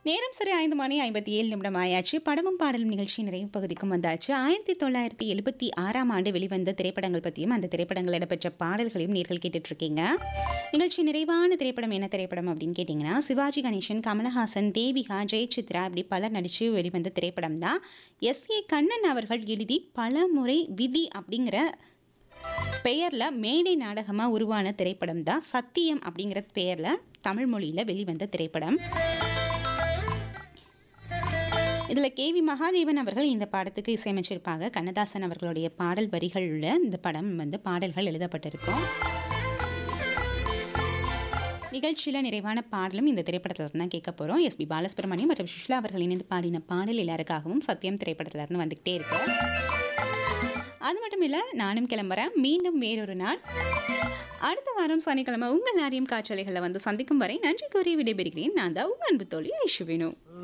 நேரம் சரி ஐந்து மணி ஐம்பத்தி ஏழு நிமிடம் ஆயாச்சு படமும் பாடலும் நிகழ்ச்சி நிறைவு பகுதிக்கும் வந்தாச்சு ஆயிரத்தி தொள்ளாயிரத்தி எழுபத்தி ஆறாம் ஆண்டு வெளிவந்த திரைப்படங்கள் பற்றியும் அந்த திரைப்படங்கள் இடம்பெற்ற பாடல்களையும் நேர்கள் கேட்டுட்டு இருக்கீங்க நிகழ்ச்சி நிறைவான திரைப்படம் என்ன திரைப்படம் அப்படின்னு கேட்டிங்கன்னா சிவாஜி கணேசன் கமலஹாசன் தேவிகா ஜெயசித்ரா இப்படி பலர் நடித்து வெளிவந்த திரைப்படம் தான் எஸ் ஏ கண்ணன் அவர்கள் எழுதி பல முறை விதி அப்படிங்கிற பெயரில் மேடை நாடகமாக உருவான திரைப்படம் தான் சத்தியம் அப்படிங்கிற பெயரில் தமிழ் மொழியில் வெளிவந்த திரைப்படம் இதில் கேவி மகாதேவன் அவர்கள் இந்த பாடத்துக்கு இசையமைச்சிருப்பாங்க கண்ணதாசன் அவர்களுடைய பாடல் வரிகள் உள்ள இந்த படம் வந்து பாடல்கள் எழுதப்பட்டிருக்கும் நிகழ்ச்சியில் நிறைவான பாடலும் இந்த திரைப்படத்தில் தான் கேட்க போகிறோம் எஸ்பி பாலசுப்ரமணியம் மற்றும் சுஷ்லா அவர்கள் இணைந்து பாடின பாடல் எல்லாருக்காகவும் சத்தியம் திரைப்படத்துல இருந்து வந்துக்கிட்டே இருக்கு அது மட்டும் இல்லை நானும் கிளம்புறேன் மீண்டும் வேறொரு நாள் அடுத்த வாரம் சனிக்கிழமை உங்கள் எல்லாரையும் காற்றலைகளில் வந்து சந்திக்கும் வரை நன்றி கூறி விடைபெறுகிறேன் நான் தான் உங்கள் அன்பு தோழி ஐஷுவினு